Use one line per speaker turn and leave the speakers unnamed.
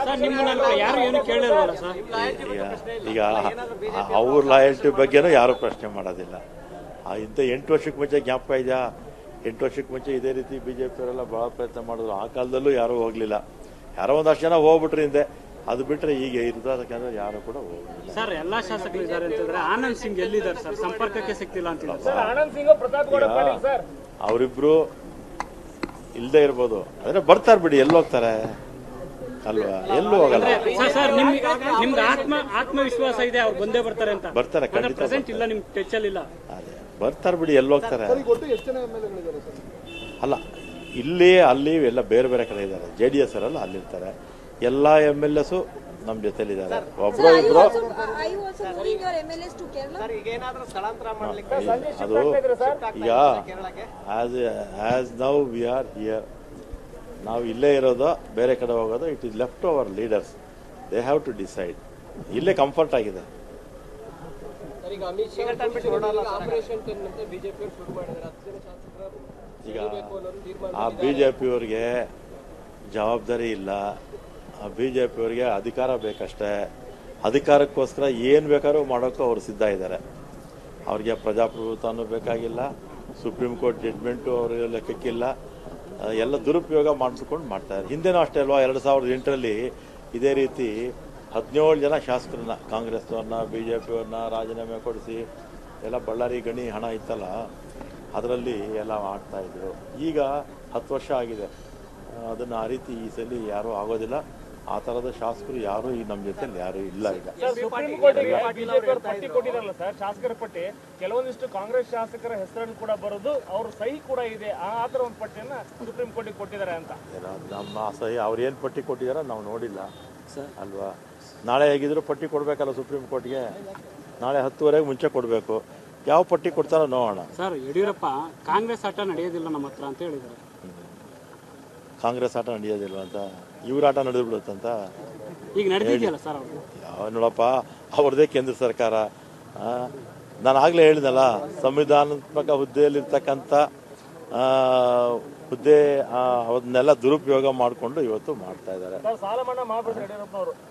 Sir ನಿಮ್ಮನ್ನ ಯಾರು ಏನು ಕೇಳಿರಲ್ಲ ಸರ್
ಈಗ ಈಗ ಅವ್ರ ಲಾಯಲ್ಟಿ ಬಗ್ಗೆನೂ ಯಾರೂ ಪ್ರಶ್ನೆ ಮಾಡೋದಿಲ್ಲ ಆ ಇಂಥ ಎಂಟು ವರ್ಷಕ್ಕೆ ಮುಂಚೆ ಜ್ಞಾಪಕ ಇದೆಯಾ ಎಂಟು ವರ್ಷಕ್ಕೆ ಮುಂಚೆ ಇದೇ ರೀತಿ ಬಿ ಜೆ ಪಿಯವರೆಲ್ಲ ಭಾಳ ಪ್ರಯತ್ನ ಮಾಡಿದ್ರು ಆ ಕಾಲದಲ್ಲೂ ಯಾರೂ ಹೋಗಲಿಲ್ಲ ಯಾರೋ ಒಂದಷ್ಟು ಜನ ಹೋಗ್ಬಿಟ್ರಿ ಹಿಂದೆ ಅದು ಬಿಟ್ಟರೆ ಈಗ ಇರ್ತಕ್ಕಂಥ ಯಾರು ಕೂಡ ಹೋಗಲಿಲ್ಲ
ಸರ್ ಎಲ್ಲಾ ಶಾಸಕರು ಇದ್ದಾರೆ ಅಂತಂದ್ರೆ ಆನಂದ್ ಸಿಂಗ್ ಎಲ್ಲಿದ್ದಾರೆ ಸರ್ ಸಂಪರ್ಕಕ್ಕೆ ಸಿಗ್ತಿಲ್ಲ ಅಂತಿದ್ದಾರೆ ಸರ್
ಆನಂದ್ ಸಿಂಗ್ ಪ್ರತಾಪ್ ಗೌಡ ಪಾಟೀಲ್ ಸರ್
ಅವರಿಬ್ರು ಇಲ್ಲದೆ ಇರ್ಬೋದು ಆದರೆ ಬರ್ತಾರೆ ಬಿಡಿ ಎಲ್ಲಿ ಹೋಗ್ತಾರೆ ಅಲ್ವಾ ಎಲ್ಲೂ ಹೋಗಲ್ಲ
ಸರ್ ಸರ್ ನಿಮ್ ನಿಮ್ಗೆ ಆತ್ಮ ಆತ್ಮವಿಶ್ವಾಸ ಇದೆ ಅವ್ರು ಬಂದೇ ಬರ್ತಾರೆ ಅಂತ
ಬರ್ತಾರೆ, ಖಂಡಿತ
ಪ್ರೆಸೆಂಟ್ ಇಲ್ಲ ನಿಮ್ ಟಚ್ ಅಲ್ಲಿ ಇಲ್ಲ
ಅದೇ ಬರ್ತಾರೆ ಬಿಡಿ ಎಲ್ಲಿ ಹೋಗ್ತಾರೆ
ಒಟ್ಟು ಎಷ್ಟು ಜನ ಎಮ್ ಎಲ್ ಎಗಳಿದ್ದಾರೆ ಸರ್
ಅಲ್ಲ ಇಲ್ಲಿ ಅಲ್ಲಿ ಎಲ್ಲ ಬೇರೆ ಬೇರೆ ಕಡೆ ಇದ್ದಾರೆ ಜೆ ಡಿ ಎಸ್ ಅವರೆಲ್ಲ ಅಲ್ಲಿರ್ತಾರೆ ಎಲ್ಲ ಎಮ್ ಎಲ್ ಎಸ್ ನಮ್ಮ ಜೊತೆಲಿದ್ದಾರೆ ಒಬ್ರು
Sir, are you
ಇಬ್ರು
also, are you also moving your MLAs to Kerala?
ಈಗೇನಾದ್ರೂ ಸ್ಥಳಾಂತರ ಮಾಡ್ಲಿಕ್ಕೆ
ಅದು ಈಗ as as now we are here ನಾವು ಇಲ್ಲೇ ಇರೋದು ಬೇರೆ ಕಡೆ ಹೋಗೋದು it is left our leaders they have to decide ಇಲ್ಲೇ ಕಂಫರ್ಟ್ ಆಗಿದೆ
ಈಗ ಅಮಿತ್ ಶಾ ಆಪರೇಷನ್ ಟೆನ್ ಅಂತ ಬಿಜೆಪಿ ಶುರು ಮಾಡಿದ್ದಾರೆ ಹತ್ತು ಜನ ಶಾಸಕರು
ಈಗ ಆ ಬಿ ಜೆ ಪಿಯವ್ರಿಗೆ ಜವಾಬ್ದಾರಿ ಇಲ್ಲ ಆ ಬಿ ಜೆ ಪಿಯವ್ರಿಗೆ ಅಧಿಕಾರ ಬೇಕಷ್ಟೇ ಅಧಿಕಾರಕ್ಕೋಸ್ಕರ ಏನು ಬೇಕಾದ್ರೂ ಮಾಡೋಕ್ಕೂ ಅವ್ರು ಸಿದ್ಧ ಇದ್ದಾರೆ ಅವ್ರಿಗೆ ಪ್ರಜಾಪ್ರಭುತ್ವನೂ ಬೇಕಾಗಿಲ್ಲ ಸುಪ್ರೀಂ ಕೋರ್ಟ್ ಜಡ್ಮೆಂಟು ಅವ್ರ ಲೆಕ್ಕಕ್ಕಿಲ್ಲ ಆ, ಎಲ್ಲ ದುರುಪಯೋಗ ಮಾಡಿಸ್ಕೊಂಡು ಮಾಡ್ತಾರೆ ಹಿಂದೆನೂ ಅಷ್ಟೇ ಅಲ್ವಾ ಎರಡು ಸಾವಿರದ ಎಂಟರಲ್ಲಿ ಇದೇ ರೀತಿ ಹದಿನೇಳು ಜನ ಶಾಸಕರನ್ನ ಕಾಂಗ್ರೆಸ್ನವ್ರನ್ನ ಬಿ ಜೆ ಪಿಯವ್ರನ್ನ ರಾಜೀನಾಮೆ ಕೊಡಿಸಿ ಎಲ್ಲ ಬಳ್ಳಾರಿ ಗಣಿ ಹಣ ಇತ್ತಲ್ಲ ಅದರಲ್ಲಿ ಎಲ್ಲ ಆಡ್ತಾ ಇದ್ರು ಈಗ ಹತ್ತು ವರ್ಷ ಆಗಿದೆ ಅದನ್ನು ಆ ರೀತಿ ಈ ಸಲ ಯಾರೂ ಆಗೋದಿಲ್ಲ ಆ ಥರದ ಶಾಸಕರು ಯಾರೂ ಈ ನಮ್ಮ ಜೊತೆಲಿ ಯಾರೂ ಇಲ್ಲ ಈಗ
ಸುಪ್ರೀಂ ಕೋರ್ಟಿಗೆ ಬಿಜೆಪಿ ಅವರು ಪಟ್ಟಿ ಕೊಟ್ಟಿರಲ್ಲ ಸರ್ ಶಾಸಕರ ಪಟ್ಟಿ ಕೆಲವೊಂದಿಷ್ಟು ಕಾಂಗ್ರೆಸ್ ಶಾಸಕರ ಹೆಸರನ್ನು ಕೂಡ ಬರೋದು ಅವ್ರ ಸಹಿ ಕೂಡ ಇದೆ ಆ ಆತರ ಒಂದು ಪಟ್ಟಿಯನ್ನ ಸುಪ್ರೀಂ ಕೋರ್ಟಿಗೆ ಕೊಟ್ಟಿದ್ದಾರೆ ಅಂತ
ಏನೋ ನಮ್ಮ ಸಹಿ ಅವ್ರು ಏನು ಪಟ್ಟಿ ಕೊಟ್ಟಿದಾರೋ ನಾವು ನೋಡಿಲ್ಲ ಅಲ್ವಾ ನಾಳೆ ಹೇಗಿದ್ರು ಪಟ್ಟಿ ಕೊಡಬೇಕಲ್ಲ ಸುಪ್ರೀಂ ಕೋರ್ಟ್ಗೆ ನಾಳೆ ಹತ್ತುವರೆಗೆ ಮುಂಚೆ ಕೊಡಬೇಕು ಯಾವ ಪಟ್ಟಿ ಕೊಡ್ತಾರೋ ನೋಡೋಣ
ಸರ್ ಯಡಿಯೂರಪ್ಪ ಕಾಂಗ್ರೆಸ್ ಆಟ ನಡೆಯೋದಿಲ್ಲ ನಮ್ಮ ಹತ್ರ ಅಂತ ಹೇಳಿದ್ದಾರೆ
ಕಾಂಗ್ರೆಸ್ ಆಟ ನಡೆಯೋದಿಲ್ವ ಅಂತ ಇವ್ರ ಆಟ ನಡೆದ್ಬಿಡುತ್ತಂತ
ಈಗ ನಡೆದಿದೆಯಲ್ಲ ಸರ್ ಅವರು
ಯಾವ ನೋಡಪ್ಪ ಅವ್ರದ್ದೇ ಕೇಂದ್ರ ಸರ್ಕಾರ ಆ, ನಾನು ಆಗಲೇ ಹೇಳಿದ್ನಲ್ಲ ಸಂವಿಧಾನಾತ್ಮಕ ಹುದ್ದೆಯಲ್ಲಿರ್ತಕ್ಕಂಥ ಆ, ಹುದ್ದೆ ಆ, ಅದನ್ನೆಲ್ಲ ದುರುಪಯೋಗ ಮಾಡಿಕೊಂಡು ಇವತ್ತು ಮಾಡ್ತಾ ಇದ್ದಾರೆ
ಸರ್ ಸಾಲ ಮನ್ನಾ ಮಾಡ್ಬಿಟ್ರೆ ಯಡಿಯೂರಪ್ಪನವರು